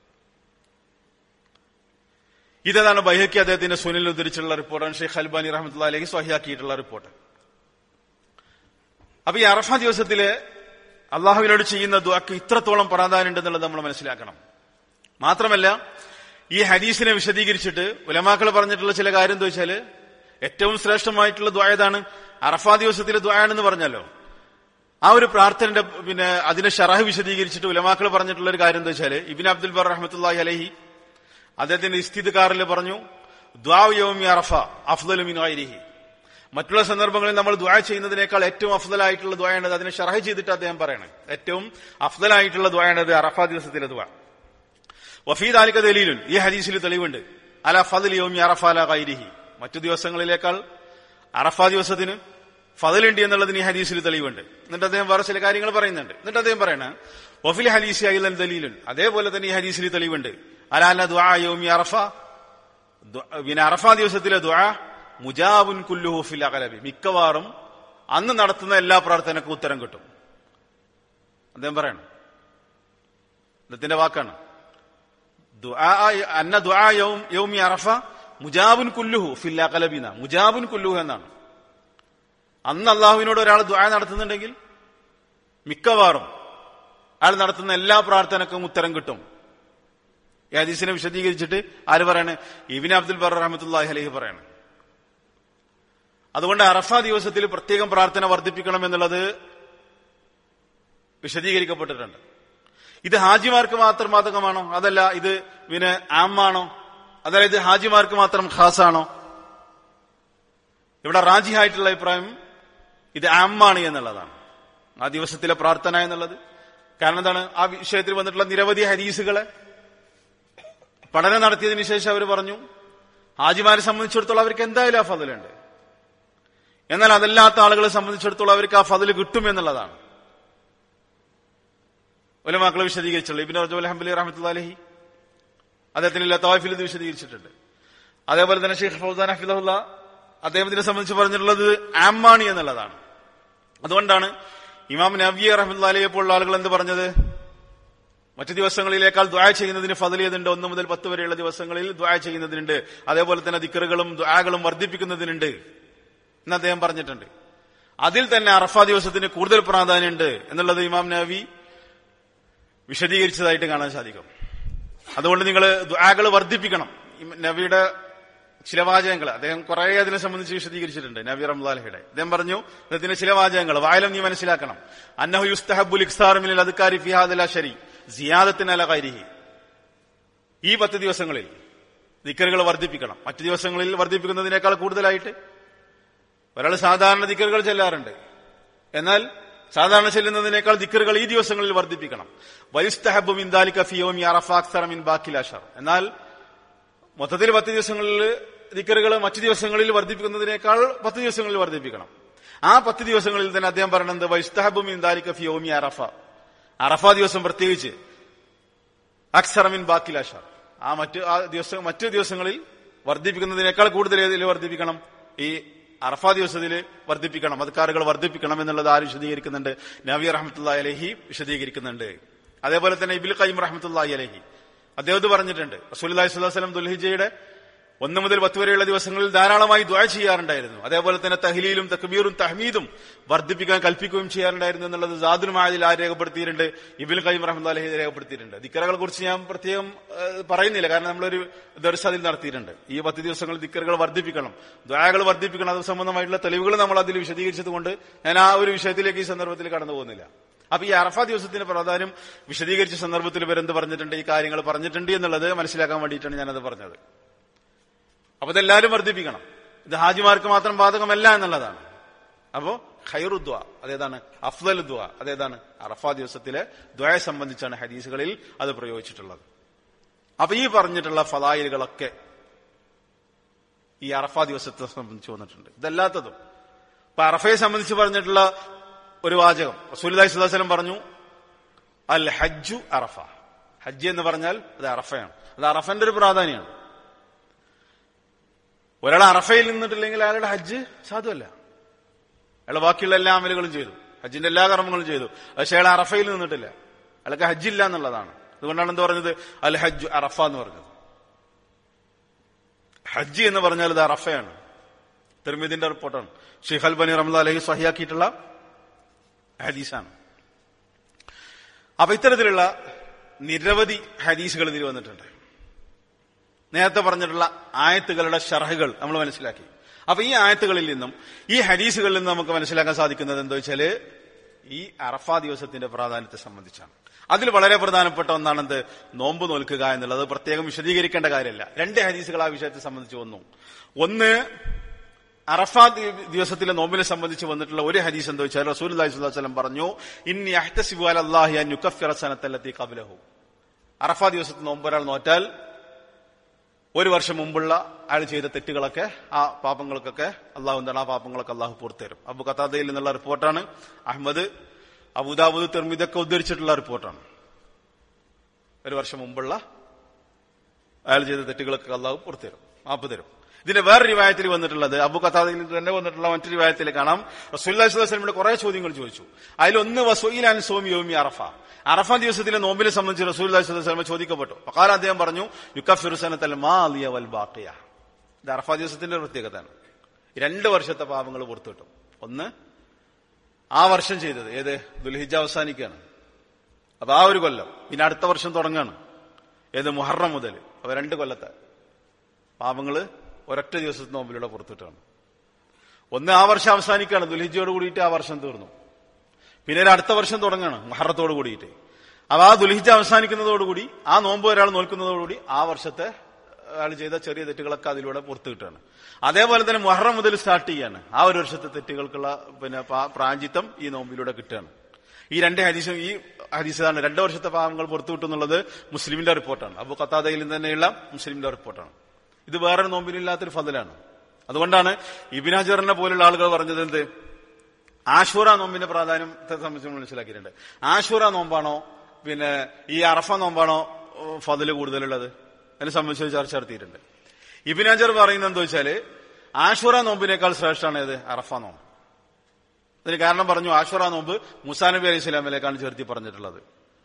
ഇതാണ് ബൈഹക്കി അദ്ദേഹത്തിന്റെ സുനിൽ ഉദ്ധരിച്ചുള്ള റിപ്പോർട്ടാണ് ഷെയ്ഖ് അൽബാനി റഹ്മത്തുള്ള അലഹി സ്വഹിയാക്കിയിട്ടുള്ള റിപ്പോർട്ട് അപ്പൊ ഈ അറഫ ദിവസത്തില് അള്ളാഹുവിനോട് ചെയ്യുന്ന ദുആക്ക് ഇത്രത്തോളം പ്രാധാന്യം ഉണ്ടെന്നുള്ളത് നമ്മൾ മനസ്സിലാക്കണം മാത്രമല്ല ഈ ഹദീസിനെ വിശദീകരിച്ചിട്ട് ഉലമാക്കൾ പറഞ്ഞിട്ടുള്ള ചില കാര്യം എന്താ വെച്ചാല് ഏറ്റവും ശ്രേഷ്ഠമായിട്ടുള്ള ദ്വായതാണ് അറഫാ ദിവസത്തിലെ ദ്വായാണെന്ന് പറഞ്ഞല്ലോ ആ ഒരു പ്രാർത്ഥനയുടെ പിന്നെ അതിനെ ഷറഹ് വിശദീകരിച്ചിട്ട് ഉലമാക്കൾ പറഞ്ഞിട്ടുള്ള ഒരു കാര്യം എന്താ വെച്ചാല് ഇബിൻ അബ്ദുൽ ബർ റഹ്മത്തുല്ലാഹി അലഹി അദ്ദേഹത്തിന്റെ ഇസ്തിദ്കാറിൽ പറഞ്ഞു ദ്വായോമി അറഫ അഫ്ദലുമിനായിരിഹി മറ്റുള്ള സന്ദർഭങ്ങളിൽ നമ്മൾ ദ്വാ ചെയ്യുന്നതിനേക്കാൾ ഏറ്റവും അഫ്ദലായിട്ടുള്ള ദ്വായാണത് അതിനെ ഷറഹ് ചെയ്തിട്ട് അദ്ദേഹം പറയണം ഏറ്റവും അഫ്ദലായിട്ടുള്ള ദ്വായാണത് അറഫ ദിവസത്തിലെ ദ്വാ വഫീദ് ആലിക്ക ദലീലുൻ ഈ ഹദീസിൽ തെളിവുണ്ട് അല ഫദൽ യോമി അറഫ അല കൈരിഹി മറ്റു ദിവസങ്ങളിലേക്കാൾ അറഫ ദിവസത്തിന് ഫതലുണ്ട് എന്നുള്ളതിന് ഈ ഹദീസിൽ തെളിവുണ്ട് എന്നിട്ട് അദ്ദേഹം വേറെ ചില കാര്യങ്ങൾ പറയുന്നുണ്ട് എന്നിട്ട് അദ്ദേഹം പറയണ വഫിൽ ഹദീസി അയിലൻ ദലീലുൻ അതേപോലെ തന്നെ ഈ ഹദീസിൽ തെളിവുണ്ട് അലാല ദുആ യോമി അറഫ ദു- പിന്നെ അറഫ ദിവസത്തിലെ ദുആ മുജാബുൻ കുല്ലുഹു ഫിൽ അകലബി മിക്കവാറും അന്ന് നടത്തുന്ന എല്ലാ പ്രാർത്ഥനക്കും ഉത്തരം കിട്ടും അദ്ദേഹം പറയണം അദ്ദേഹത്തിന്റെ വാക്കാണ് ദുആ അന്ന ദുആ യൗം യൗമി അറഫ മുജാബുൻ കുല്ലുഹു ഫിൽ അകലബിന മുജാബുൻ കുല്ലുഹു എന്നാണ് അന്ന് അള്ളാഹുവിനോട് ഒരാൾ ദുആ നടത്തുന്നുണ്ടെങ്കിൽ മിക്കവാറും അയാൾ നടത്തുന്ന എല്ലാ പ്രാർത്ഥനക്കും ഉത്തരം കിട്ടും ഈ ഹദീസിനെ വിശദീകരിച്ചിട്ട് ആര് പറയാണ് ഇബിൻ അബ്ദുൽ ബർ റഹമത്തുല്ലാഹി അലഹി പറയാണ് അതുകൊണ്ട് അറഫ ദിവസത്തിൽ പ്രത്യേകം പ്രാർത്ഥന വർദ്ധിപ്പിക്കണം എന്നുള്ളത് വിശദീകരിക്കപ്പെട്ടിട്ടുണ്ട് ഇത് ഹാജിമാർക്ക് മാത്രം ബാധകമാണോ അതല്ല ഇത് പിന്നെ ആമാണോ അതല്ല ഇത് ഹാജിമാർക്ക് മാത്രം ഖാസാണോ ഇവിടെ റാജിഹായിട്ടുള്ള അഭിപ്രായം ഇത് ആമാണ് എന്നുള്ളതാണ് ആ ദിവസത്തിലെ പ്രാർത്ഥന എന്നുള്ളത് കാരണം എന്താണ് ആ വിഷയത്തിൽ വന്നിട്ടുള്ള നിരവധി ഹരീസുകളെ പഠനം നടത്തിയതിനു ശേഷം അവർ പറഞ്ഞു ഹാജിമാരെ സംബന്ധിച്ചിടത്തോളം അവർക്ക് എന്തായാലും ആ ഫതിലുണ്ട് എന്നാൽ അതല്ലാത്ത ആളുകളെ സംബന്ധിച്ചിടത്തോളം അവർക്ക് ആ ഫതില് കിട്ടും എന്നുള്ളതാണ് ഒലമാക്കളെ വിശദീകരിച്ചുള്ളൂ ഇബിൻ അർജുൽ ഹംബലി റഹമത്തുള്ള അലഹി അദ്ദേഹത്തിന് ലത്താഫിൽ ഇത് വിശദീകരിച്ചിട്ടുണ്ട് അതേപോലെ തന്നെ ഷെയ്ഖ് ഫൗസാൻ ഹഫിദുല്ല അദ്ദേഹത്തിനെ സംബന്ധിച്ച് പറഞ്ഞിട്ടുള്ളത് ആമ്മാണി എന്നുള്ളതാണ് അതുകൊണ്ടാണ് ഇമാം നബിയ റഹ്മുല്ല അലയെ പോലുള്ള ആളുകൾ എന്ത് പറഞ്ഞത് മറ്റു ദിവസങ്ങളിലേക്കാൾ ദ്വായ ചെയ്യുന്നതിന് ഫതലിയതുണ്ട് ഒന്ന് മുതൽ പത്ത് വരെയുള്ള ദിവസങ്ങളിൽ ദ്വായ ചെയ്യുന്നതിനുണ്ട് അതേപോലെ തന്നെ ദിക്കറുകളും ദ്വാകളും വർദ്ധിപ്പിക്കുന്നതിനുണ്ട് എന്ന് അദ്ദേഹം പറഞ്ഞിട്ടുണ്ട് അതിൽ തന്നെ അറഫ ദിവസത്തിന് കൂടുതൽ പ്രാധാന്യമുണ്ട് എന്നുള്ളത് ഇമാം നബി വിശദീകരിച്ചതായിട്ട് കാണാൻ സാധിക്കും അതുകൊണ്ട് നിങ്ങൾ ദ്വാകൾ വർദ്ധിപ്പിക്കണം ഈ നബിയുടെ ചില വാചകങ്ങൾ അദ്ദേഹം കുറെ അതിനെ സംബന്ധിച്ച് വിശദീകരിച്ചിട്ടുണ്ട് നബി റംലാലഹയുടെ അദ്ദേഹം പറഞ്ഞു അദ്ദേഹത്തിന്റെ ചില വാചകങ്ങൾ വായലം നീ മനസ്സിലാക്കണം അന്നഹു യുസ്തഹബുൽ ഇഖ്സാർ മിനൽ അദ്കാരി ഫിഹാദല ശരി സിയാദത്തിന് അല കരിഹി ഈ പത്ത് ദിവസങ്ങളിൽ ദിക്കറുകൾ വർദ്ധിപ്പിക്കണം മറ്റു ദിവസങ്ങളിൽ വർദ്ധിപ്പിക്കുന്നതിനേക്കാൾ കൂടുതലായിട്ട് ഒരാൾ സാധാരണ ദിക്കറുകൾ ചെല്ലാറുണ്ട് എന്നാൽ സാധാരണ ചെല്ലുന്നതിനേക്കാൾ ദിക്കറുകൾ ഈ ദിവസങ്ങളിൽ വർദ്ധിപ്പിക്കണം വയുസ്തഹബു മിന്ദാലിക ഫിയോമി അറഫാക്സറ മിൻ ബാക്കിൽ അഷർ എന്നാൽ മൊത്തത്തിൽ പത്ത് ദിവസങ്ങളിൽ ദിക്കറുകൾ മറ്റു ദിവസങ്ങളിൽ വർദ്ധിപ്പിക്കുന്നതിനേക്കാൾ പത്ത് ദിവസങ്ങളിൽ വർദ്ധിപ്പിക്കണം ആ പത്ത് ദിവസങ്ങളിൽ തന്നെ അദ്ദേഹം പറയുന്നത് വൈസ്തഹബു മിന്ദാലിക ഫിയോമി അറഫ അറഫ ദിവസം പ്രത്യേകിച്ച് അക്സറമിൻ ബാക്കിൽ അഷർ ആ മറ്റു ആ ദിവസം മറ്റു ദിവസങ്ങളിൽ വർദ്ധിപ്പിക്കുന്നതിനേക്കാൾ കൂടുതൽ ഏതിൽ വർദ്ധിപ്പിക്കണം ഈ അറഫ ദിവസത്തിൽ വർദ്ധിപ്പിക്കണം മതക്കാറുകൾ വർദ്ധിപ്പിക്കണം എന്നുള്ളത് ആര് വിശദീകരിക്കുന്നുണ്ട് നബി റഹമത്തുള്ള അലഹി വിശദീകരിക്കുന്നുണ്ട് അതേപോലെ തന്നെ ഇബിൽ ഖൈം റഹമത്തുള്ള അലഹി അദ്ദേഹം പറഞ്ഞിട്ടുണ്ട് റസൂലി സ്വലം ദുൽഹിജയുടെ ഒന്ന് മുതൽ പത്ത് വരെയുള്ള ദിവസങ്ങളിൽ ധാരാളമായി ദ്വാ ചെയ്യാറുണ്ടായിരുന്നു അതേപോലെ തന്നെ തഹ്ലീലും തക്ബീറും തഹ്മീദും വർദ്ധിപ്പിക്കാൻ കൽപ്പിക്കുകയും ചെയ്യാറുണ്ടായിരുന്നു എന്നുള്ളത് ജാദുൽ മായതിൽ ആ രേഖപ്പെടുത്തിയിട്ടുണ്ട് ഇബിൽ ഖൈം റഹ്മദ് അലഹി രേഖപ്പെടുത്തിയിട്ടുണ്ട് ദിക്കറുകളെ കുറിച്ച് ഞാൻ പ്രത്യേകം ഏഹ്, പറയുന്നില്ല കാരണം നമ്മളൊരു ദർശ അതിൽ നടത്തിയിട്ടുണ്ട് ഈ പത്ത് ദിവസങ്ങളിൽ ദിക്കറുകൾ വർദ്ധിപ്പിക്കണം ദ്വാകൾ വർദ്ധിപ്പിക്കണം അത് സംബന്ധമായിട്ടുള്ള തെളിവുകൾ നമ്മൾ അതിൽ വിശദീകരിച്ചത് കൊണ്ട് ഞാൻ ആ ഒരു വിഷയത്തിലേക്ക് ഈ സന്ദർഭത്തിൽ കടന്നു പോകുന്നില്ല അപ്പൊ ഈ അറഫ ദിവസത്തിന്റെ പ്രാധാന്യം വിശദീകരിച്ച സന്ദർഭത്തിൽ ഇവരെന്ത് പറഞ്ഞിട്ടുണ്ട് ഈ കാര്യങ്ങൾ പറഞ്ഞിട്ടുണ്ട് എന്നുള്ളത് മനസ്സിലാക്കാൻ വേണ്ടിയിട്ടാണ് ഞാനത് പറഞ്ഞത് അപ്പൊ ഇതെല്ലാവരും വർദ്ധിപ്പിക്കണം ഇത് ഹാജിമാർക്ക് മാത്രം ബാധകമല്ല എന്നുള്ളതാണ് അപ്പോ ഖൈറുദ്വ അതേതാണ് അഫ്ദൽ ദ്വ അതേതാണ് അറഫ ദിവസത്തിലെ ദ്വയെ സംബന്ധിച്ചാണ് ഹദീസുകളിൽ അത് പ്രയോഗിച്ചിട്ടുള്ളത് അപ്പൊ ഈ പറഞ്ഞിട്ടുള്ള ഫലായിലുകളൊക്കെ ഈ അറഫ ദിവസത്തെ സംബന്ധിച്ച് വന്നിട്ടുണ്ട് ഇതല്ലാത്തതും ഇപ്പൊ അറഫയെ സംബന്ധിച്ച് പറഞ്ഞിട്ടുള്ള ഒരു വാചകം റസൂലി സ്വലം പറഞ്ഞു അൽ ഹജ്ജു അറഫ ഹജ്ജ് എന്ന് പറഞ്ഞാൽ അത് അറഫയാണ് അത് അറഫന്റെ ഒരു പ്രാധാന്യമാണ് ഒരാൾ അറഫയിൽ നിന്നിട്ടില്ലെങ്കിൽ അയാളുടെ ഹജ്ജ് സാധുവല്ല അയാൾ ബാക്കിയുള്ള എല്ലാ അമലുകളും ചെയ്തു ഹജ്ജിന്റെ എല്ലാ കർമ്മങ്ങളും ചെയ്തു പക്ഷെ അയാൾ അറഫയിൽ നിന്നിട്ടില്ല അയാൾക്ക് ഹജ്ജില്ല എന്നുള്ളതാണ് അതുകൊണ്ടാണ് എന്ത് പറഞ്ഞത് അൽ ഹജ്ജ് അറഫ എന്ന് പറഞ്ഞത് ഹജ്ജ് എന്ന് പറഞ്ഞാൽ ഇത് അറഫയാണ് തിർമിദിന്റെ റിപ്പോർട്ടാണ് ഷെയ്ഖ് അൽ ബനി റഹ്മദ് അലഹി സഹിയാക്കിയിട്ടുള്ള ഹദീസാണ് അപ്പൊ ഇത്തരത്തിലുള്ള നിരവധി ഹദീസുകൾ ഇതിൽ വന്നിട്ടുണ്ട് നേരത്തെ പറഞ്ഞിട്ടുള്ള ആയത്തുകളുടെ ഷർഹകൾ നമ്മൾ മനസ്സിലാക്കി അപ്പൊ ഈ ആയത്തുകളിൽ നിന്നും ഈ ഹദീസുകളിൽ നിന്നും നമുക്ക് മനസ്സിലാക്കാൻ സാധിക്കുന്നത് എന്താ വെച്ചാല് ഈ അറഫ ദിവസത്തിന്റെ പ്രാധാന്യത്തെ സംബന്ധിച്ചാണ് അതിൽ വളരെ പ്രധാനപ്പെട്ട ഒന്നാണെന്ത് നോമ്പ് നോൽക്കുക എന്നുള്ളത് പ്രത്യേകം വിശദീകരിക്കേണ്ട കാര്യമല്ല രണ്ട് ഹദീസുകൾ ആ വിഷയത്തെ സംബന്ധിച്ച് വന്നു ഒന്ന് അറഫ ദി- ദിവസത്തിലെ നോമ്പിനെ സംബന്ധിച്ച് വന്നിട്ടുള്ള ഒരു ഹദീസ് എന്താ വെച്ചാൽ റസൂൽ അലൈഹി പറഞ്ഞു ഇന്നി അഹ്തസിബു അലല്ലാഹി അൻ യുകഫിറ സനത്തല്ലത്തി ഖബ്ലഹു അറഫ ദിവസത്തിൽ നോമ്പ് ഒരാൾ നോറ്റാൽ ഒരു വർഷം മുമ്പുള്ള അയാൾ ചെയ്ത തെറ്റുകളൊക്കെ ആ പാപങ്ങൾക്കൊക്കെ അള്ളാഹു എന്താണ് ആ പാപങ്ങളൊക്കെ അള്ളാഹു പുറത്തുതരും അബു ഖത്താദയിൽ നിന്നുള്ള റിപ്പോർട്ടാണ് അഹമ്മദ് അബുദാബുദ് തെർമിതൊക്കെ ഉദ്ധരിച്ചിട്ടുള്ള റിപ്പോർട്ടാണ് ഒരു വർഷം മുമ്പുള്ള അയാൾ ചെയ്ത തെറ്റുകളൊക്കെ അള്ളാഹു പുറത്തുതരും മാപ്പ് തരും ഇതിന്റെ വേറെ റിവായത്തിൽ വന്നിട്ടുള്ളത് അബു ഖത്താദയിൽ തന്നെ വന്നിട്ടുള്ള മറ്റൊരു റിവായത്തിൽ കാണാം റസൂല്ലാസ്ലമിയുടെ കുറെ ചോദ്യങ്ങൾ ചോദിച്ചു അതിലൊന്ന് വസൂയിലാൻ സോമി യോമി അറഫ അറഫ ദിവസത്തിലെ നോമ്പിനെ സംബന്ധിച്ച് റസൂൽ സ്വലമ ചോദിക്കപ്പെട്ടു പക്കാല അദ്ദേഹം പറഞ്ഞു യുക്കഫിറുസനത്തൽ മാ അലിയ വൽ ബാക്കിയ ഇത് അറഫ ദിവസത്തിന്റെ ഒരു പ്രത്യേകതയാണ് രണ്ട് വർഷത്തെ പാപങ്ങൾ പുറത്തു കിട്ടും ഒന്ന് ആ വർഷം ചെയ്തത് ഏത് ദുൽഹിജ അവസാനിക്കുകയാണ് അപ്പൊ ആ ഒരു കൊല്ലം പിന്നെ അടുത്ത വർഷം തുടങ്ങാണ് ഏത് മുഹറം മുതൽ അപ്പൊ രണ്ട് കൊല്ലത്തെ പാപങ്ങള് ഒരൊറ്റ ദിവസത്തെ നോമ്പിലൂടെ പുറത്തിട്ടാണ് ഒന്ന് ആ വർഷം അവസാനിക്കുകയാണ് ദുൽഹിജയോട് കൂടിയിട്ട് ആ വർഷം തീർന്നു പിന്നെ ഒരു അടുത്ത വർഷം തുടങ്ങാണ് മഹറത്തോട് കൂടിയിട്ട് അപ്പൊ ആ ദുൽഹിജ അവസാനിക്കുന്നതോടുകൂടി ആ നോമ്പ് ഒരാൾ നോൽക്കുന്നതോടുകൂടി ആ വർഷത്തെ അയാൾ ചെയ്ത ചെറിയ തെറ്റുകളൊക്കെ അതിലൂടെ പുറത്തു കിട്ടുകയാണ് അതേപോലെ തന്നെ മുഹറം മുതൽ സ്റ്റാർട്ട് ചെയ്യാണ് ആ ഒരു വർഷത്തെ തെറ്റുകൾക്കുള്ള പിന്നെ പാ- പ്രാഞ്ചിത്വം ഈ നോമ്പിലൂടെ കിട്ടുകയാണ് ഈ രണ്ട് ഹദീസും ഈ ഹദീസാണ് രണ്ട് വർഷത്തെ പാപങ്ങൾ പുറത്തു കിട്ടുന്നുള്ളത് മുസ്ലിമിന്റെ റിപ്പോർട്ടാണ് അബു ഖത്താദയിൽ നിന്ന് തന്നെയുള്ള മുസ്ലിമിന്റെ റിപ്പോർട്ടാണ് ഇത് വേറെ നോമ്പിനില്ലാത്തൊരു ഫതലാണ് അതുകൊണ്ടാണ് ഇബിനാജറിനെ പോലുള്ള ആളുകൾ പറഞ്ഞത് എന്ത് ആഷൂറ നോമ്പിന്റെ പ്രാധാന്യത്തെ സംബന്ധിച്ച് നമ്മൾ മനസ്സിലാക്കിയിട്ടുണ്ട് ആഷൂറ നോമ്പാണോ പിന്നെ ഈ അറഫ നോമ്പാണോ ഉം, ഫതില് കൂടുതലുള്ളത് അതിനെ സംബന്ധിച്ച് ചർച്ച നടത്തിയിട്ടുണ്ട് ഇബിനാജർ പറയുന്നത് എന്താ വെച്ചാല് ആഷൂറ നോമ്പിനേക്കാൾ ശ്രേഷ്ഠമാണ് ഏത് അറഫ നോമ്പ് അതിന് കാരണം പറഞ്ഞു ആഷുറ നോമ്പ് മുസാ നബി അലൈഹി സ്വലാമിലേക്കാണ് ചേർത്തി പറഞ്ഞിട്ടുള്ളത്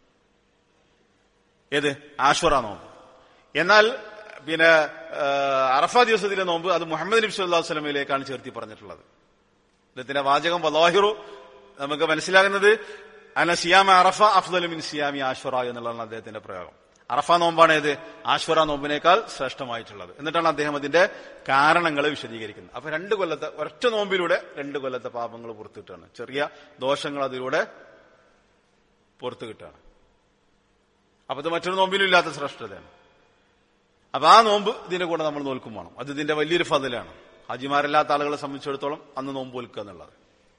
ഏത് ആഷുറ നോമ്പ് എന്നാൽ പിന്നെ ആ, അറഫ ദിവസത്തിലെ നോമ്പ് അത് മുഹമ്മദ് നബി സല്ലല്ലാഹു അലൈഹി വസല്ലമയിലേക്കാണ് ചേർത്തി പറഞ്ഞിട്ടുള്ളത് അദ്ദേഹത്തിന്റെ വാചകം വലാഹിറു നമുക്ക് മനസ്സിലാകുന്നത് അന സിയാമ അറഫ അഫ്ദലു മിൻ സിയാമി ആഷുറ എന്നുള്ളതാണ് അദ്ദേഹത്തിന്റെ പ്രയോഗം അറഫ നോമ്പാണ് ഏത് ആശ്വറ നോമ്പിനേക്കാൾ ശ്രേഷ്ഠമായിട്ടുള്ളത് എന്നിട്ടാണ് അദ്ദേഹം അതിന്റെ കാരണങ്ങൾ വിശദീകരിക്കുന്നത് അപ്പൊ രണ്ട് കൊല്ലത്തെ ഒരൊറ്റ നോമ്പിലൂടെ രണ്ട് കൊല്ലത്തെ പാപങ്ങൾ പുറത്തു കിട്ടുകയാണ് ചെറിയ ദോഷങ്ങൾ അതിലൂടെ പുറത്തു കിട്ടുകയാണ് അപ്പൊ ഇത് മറ്റൊരു നോമ്പിലും ഇല്ലാത്ത ശ്രേഷ്ഠതയാണ് അപ്പൊ ആ നോമ്പ് ഇതിന്റെ കൂടെ നമ്മൾ നോൽക്കും വേണം അത് ഇതിന്റെ വലിയൊരു ഫതിലാണ് ഹാജിമാരല്ലാത്ത ആളുകളെ സംബന്ധിച്ചിടത്തോളം അന്ന് നോമ്പ് നോൽക്കുക എന്നുള്ളത്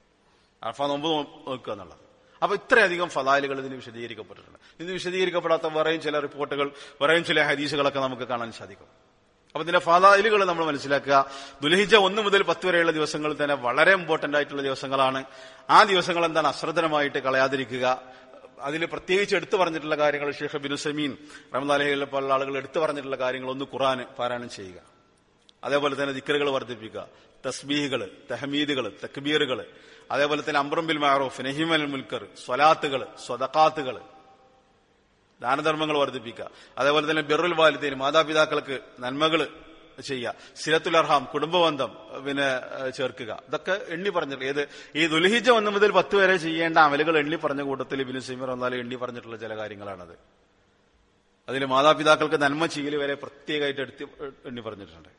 അർഫ നോമ്പ് നോ- നോൽക്കുക എന്നുള്ളത് അപ്പൊ ഇത്രയധികം ഫലാലുകൾ ഇതിന് വിശദീകരിക്കപ്പെട്ടിട്ടുണ്ട് ഇത് വിശദീകരിക്കപ്പെടാത്ത വേറെയും ചില റിപ്പോർട്ടുകൾ വേറെയും ചില ഹദീസുകളൊക്കെ നമുക്ക് കാണാൻ സാധിക്കും അപ്പൊ ഇതിന്റെ ഫലാലുകൾ നമ്മൾ മനസ്സിലാക്കുക ദുൽഹിജ ഒന്ന് മുതൽ പത്ത് വരെയുള്ള ദിവസങ്ങളിൽ തന്നെ വളരെ ഇമ്പോർട്ടന്റ് ആയിട്ടുള്ള ദിവസങ്ങളാണ് ആ ദിവസങ്ങൾ എന്താണ് അശ്രദ്ധനമായിട്ട് കളയാതിരിക്കുക അതിൽ പ്രത്യേകിച്ച് എടുത്തു പറഞ്ഞിട്ടുള്ള കാര്യങ്ങൾ ഷെയ്ഖ് ബിനു സമീൻ റഹ്മദാലഹികളെ പോലുള്ള ആളുകൾ എടുത്തു പറഞ്ഞിട്ടുള്ള കാര്യങ്ങൾ ഒന്ന് ഖുറാൻ പാരായണം ചെയ്യുക അതേപോലെ തന്നെ ദിക്കറുകൾ വർദ്ധിപ്പിക്കുക തസ്ബീഹുകൾ തെഹമീദുകൾ തക്ബീറുകൾ അതേപോലെ തന്നെ അമ്രംബിൽ മാറൂഫ് നഹിമൽ മുൽക്കർ സ്വലാത്തുകൾ സ്വതക്കാത്തുകൾ ദാനധർമ്മങ്ങൾ വർദ്ധിപ്പിക്കുക അതേപോലെ തന്നെ ബിറുൽ വാലിദീൻ മാതാപിതാക്കൾക്ക് നന്മകൾ ചെയ്യുക സിരത്തുൽ അർഹാം കുടുംബബന്ധം പിന്നെ ഏഹ്, ചേർക്കുക ഇതൊക്കെ എണ്ണി പറഞ്ഞിട്ടുള്ള ഏത് ഈ ദുൽഹിജ ഒന്ന് മുതൽ പത്ത് വരെ ചെയ്യേണ്ട അമലുകൾ എണ്ണി പറഞ്ഞ കൂട്ടത്തിൽ ഇബിനു സൈമർ വന്നാലും എണ്ണി പറഞ്ഞിട്ടുള്ള ചില കാര്യങ്ങളാണത് അതിൽ മാതാപിതാക്കൾക്ക് നന്മ ചെയ്യൽ വരെ പ്രത്യേകമായിട്ട് എടുത്ത് എണ്ണി പറഞ്ഞിട്ടുണ്ട്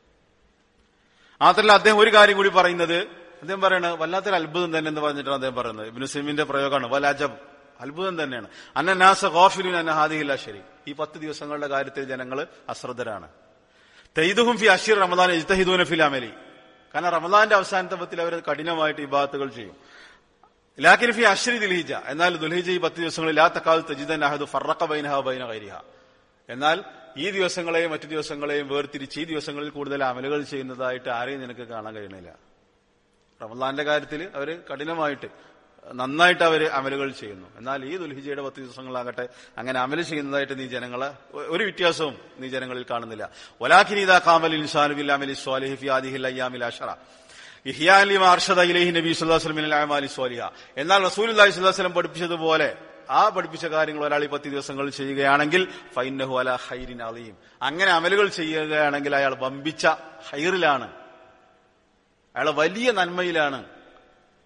മാത്രമല്ല അദ്ദേഹം ഒരു കാര്യം കൂടി പറയുന്നത് അദ്ദേഹം പറയുന്നത് വല്ലാത്തൊരു അത്ഭുതം തന്നെ എന്ന് പറഞ്ഞിട്ടാണ് അദ്ദേഹം പറയുന്നത് ഇബ്നു സിമിന്റെ പ്രയോഗമാണ് വലാജബ് അത്ഭുതം തന്നെയാണ് അന്നനാസ ഗോഫിലുൻ അന്ന ഹാദിഹില്ല ശരി ഈ പത്ത് ദിവസങ്ങളുടെ കാര്യത്തിൽ ജനങ്ങൾ അശ്രദ്ധരാണ് തെയ്തുഹും ഫി അഷീർ റമദാൻ ഇജ്തഹിദൂന ഫിൽ അമലി കാരണം റമദാന്റെ അവസാനത്തെ പത്തിൽ അവർ കഠിനമായിട്ട് ഇബാത്തുകൾ ചെയ്യും ലാക്കിൻ ഫി അഷ്രി ദുൽഹിജ എന്നാൽ ദുൽഹിജ ഈ പത്ത് ദിവസങ്ങളിൽ ലാ തക്കാൽ തജിദൻ അഹദു ഫറഖ ബൈനഹ ബൈന ഗൈരിഹ എന്നാൽ ഈ ദിവസങ്ങളെയും മറ്റു ദിവസങ്ങളെയും വേർതിരിച്ച് ഈ ദിവസങ്ങളിൽ കൂടുതൽ അമലുകൾ ചെയ്യുന്നതായിട്ട് ആരെയും നിനക്ക് കാണാൻ കഴിയുന്നില്ല റമദാന്റെ കാര്യത്തിൽ അവർ കഠിനമായിട്ട് നന്നായിട്ട് അവർ അമലുകൾ ചെയ്യുന്നു എന്നാൽ ഈ ദുൽഹിജയുടെ പത്ത് ദിവസങ്ങളാകട്ടെ അങ്ങനെ അമല് ചെയ്യുന്നതായിട്ട് നീ ജനങ്ങളെ ഒ- ഒരു വ്യത്യാസവും നീ ജനങ്ങളിൽ കാണുന്നില്ല ഒലാഖിനീത കാമൽ ഇൻസാനുബിൽ അമലി സ്വാലിഹി ഫി ആദിഹിൽ അയ്യാമിൽ അഷറ ഇഹിയാലി മാർഷദ ഇലഹി നബി സുല്ലാസ്ലമിൻ അമാലി സ്വാലിഹ എന്നാൽ റസൂൽ അല്ലാഹി സ്വല്ലാസ്ലം പഠിപ്പിച്ചതുപോലെ ആ പഠിപ്പിച്ച കാര്യങ്ങൾ ഒരാൾ ഈ പത്ത് ദിവസങ്ങൾ ചെയ്യുകയാണെങ്കിൽ ഫൈനഹു അല ഹൈരിൻ അലീം അങ്ങനെ അമലുകൾ ചെയ്യുകയാണെങ്കിൽ അയാൾ വമ്പിച്ച ഹൈറിലാണ് അയാൾ വലിയ നന്മയിലാണ്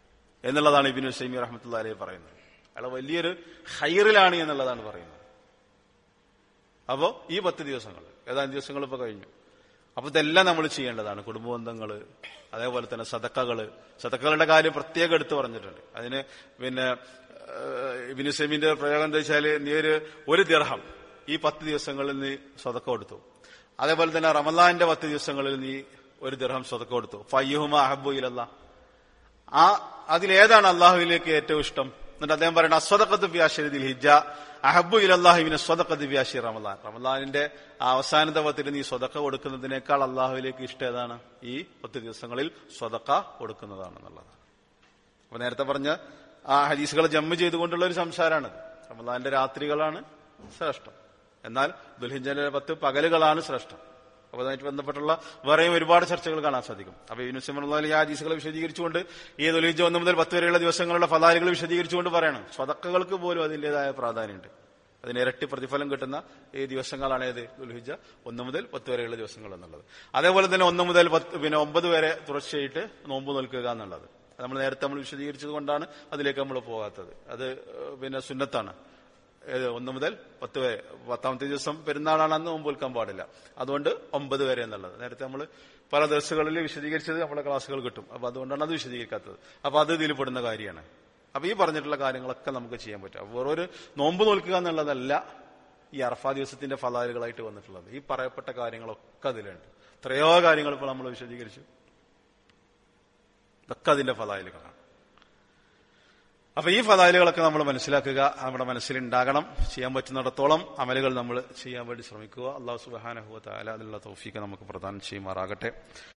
എന്നുള്ളതാണ് ഇബിനു സൈമി റഹ്മത്തുള്ള അലൈഹി പറയുന്നത് അയാൾ വലിയൊരു ഹൈറിലാണ് എന്നുള്ളതാണ് പറയുന്നത് അപ്പോ ഈ പത്ത് ദിവസങ്ങൾ ഏതാനും ദിവസങ്ങൾ ഇപ്പൊ കഴിഞ്ഞു അപ്പൊ ഇതെല്ലാം നമ്മൾ ചെയ്യേണ്ടതാണ് കുടുംബബന്ധങ്ങള് അതേപോലെ തന്നെ സതക്കകള് സതക്കകളുടെ കാര്യം പ്രത്യേകം എടുത്തു പറഞ്ഞിട്ടുണ്ട് അതിന് പിന്നെ ഇബിനു സെമിന്റെ പ്രയോഗം എന്താ വെച്ചാല് നീ ഒരു ഒരു ദിർഹം ഈ പത്ത് ദിവസങ്ങളിൽ നീ സ്വതക്ക കൊടുത്തു അതേപോലെ തന്നെ റമലാന്റെ പത്ത് ദിവസങ്ങളിൽ നീ ഒരു ദിർഹം സ്വതക്ക കൊടുത്തു ഫയ്യുഹുമ അഹബു ഇലല്ല ആ അതിലേതാണ് അള്ളാഹുവിലേക്ക് ഏറ്റവും ഇഷ്ടം എന്നിട്ട് അദ്ദേഹം പറയുന്നത് അസ്വദക്കത്ത് വ്യാശരിദിൽ ഹിജ അഹബു ഇലല്ലാഹുവിന് സ്വതക്കത്ത് വ്യാശി റമലാൻ റമലാനിന്റെ ആ അവസാനത്തെ പത്തിൽ നീ സ്വതക്ക കൊടുക്കുന്നതിനേക്കാൾ അള്ളാഹുവിലേക്ക് ഇഷ്ടം ഏതാണ് ഈ പത്ത് ദിവസങ്ങളിൽ സ്വതക്ക കൊടുക്കുന്നതാണെന്നുള്ളതാണ് അപ്പൊ നേരത്തെ പറഞ്ഞ ആ ഹദീസുകളെ ജമ്മ് ചെയ്തുകൊണ്ടുള്ള ഒരു സംസാരമാണിത് റമലാന്റെ രാത്രികളാണ് ശ്രേഷ്ഠം എന്നാൽ ദുൽഹിജന്റെ പത്ത് പകലുകളാണ് ശ്രേഷ്ഠം അപ്പൊ അതുമായിട്ട് ബന്ധപ്പെട്ടുള്ള വേറെയും ഒരുപാട് ചർച്ചകൾ കാണാൻ സാധിക്കും അപ്പൊ യൂനിസിമുള്ള ഈ ഹദീസുകളെ വിശദീകരിച്ചുകൊണ്ട് ഈ ദുൽഹിജ ഒന്ന് മുതൽ പത്ത് വരെയുള്ള ദിവസങ്ങളുടെ ഫലാലുകൾ വിശദീകരിച്ചുകൊണ്ട് പറയണം സ്വതക്കകൾക്ക് പോലും അതിന്റേതായ പ്രാധാന്യമുണ്ട് അതിന് ഇരട്ടി പ്രതിഫലം കിട്ടുന്ന ഈ ദിവസങ്ങളാണ് ഏത് ദുൽഹിജ ഒന്ന് മുതൽ പത്ത് വരെയുള്ള ദിവസങ്ങൾ എന്നുള്ളത് അതേപോലെ തന്നെ ഒന്ന് മുതൽ പത്ത് പിന്നെ ഒമ്പത് വരെ തുടർച്ചയായിട്ട് നോമ്പ് നിൽക്കുക എന്നുള്ളത് അത് നമ്മൾ നേരത്തെ നമ്മൾ വിശദീകരിച്ചത് കൊണ്ടാണ് അതിലേക്ക് നമ്മൾ പോകാത്തത് അത് പിന്നെ സുന്നത്താണ് ഏത് ഒന്ന് മുതൽ പത്ത് വരെ പത്താമത്തെ ദിവസം പെരുന്നാളാണ് അന്ന് നോമ്പ് നിൽക്കാൻ പാടില്ല അതുകൊണ്ട് ഒമ്പത് വരെ എന്നുള്ളത് നേരത്തെ നമ്മൾ പല ദിവസങ്ങളിൽ വിശദീകരിച്ചത് നമ്മുടെ ക്ലാസ്സുകൾ കിട്ടും അപ്പൊ അതുകൊണ്ടാണ് അത് വിശദീകരിക്കാത്തത് അപ്പൊ അത് ഇതിൽ പെടുന്ന കാര്യമാണ് അപ്പൊ ഈ പറഞ്ഞിട്ടുള്ള കാര്യങ്ങളൊക്കെ നമുക്ക് ചെയ്യാൻ പറ്റും വേറൊരു നോമ്പ് നോൽക്കുക എന്നുള്ളതല്ല ഈ അറഫാ ദിവസത്തിന്റെ ഫലാലുകളായിട്ട് വന്നിട്ടുള്ളത് ഈ പറയപ്പെട്ട കാര്യങ്ങളൊക്കെ അതിലുണ്ട് എത്രയോ കാര്യങ്ങൾ ഇപ്പോൾ നമ്മൾ വിശദീകരിച്ചു ഇതൊക്കെ അതിന്റെ ഫലാലുകളാണ് അപ്പൊ ഈ ഫലാലുകളൊക്കെ നമ്മൾ മനസ്സിലാക്കുക നമ്മുടെ മനസ്സിലുണ്ടാകണം ചെയ്യാൻ പറ്റുന്നിടത്തോളം അമലുകൾ നമ്മൾ ചെയ്യാൻ വേണ്ടി ശ്രമിക്കുക അള്ളാഹു സുബാനഹുവ താല അതിനുള്ള തൗഫീക്ക് നമുക്ക് പ്രദാനം ചെയ്യുമാറാകട്ടെ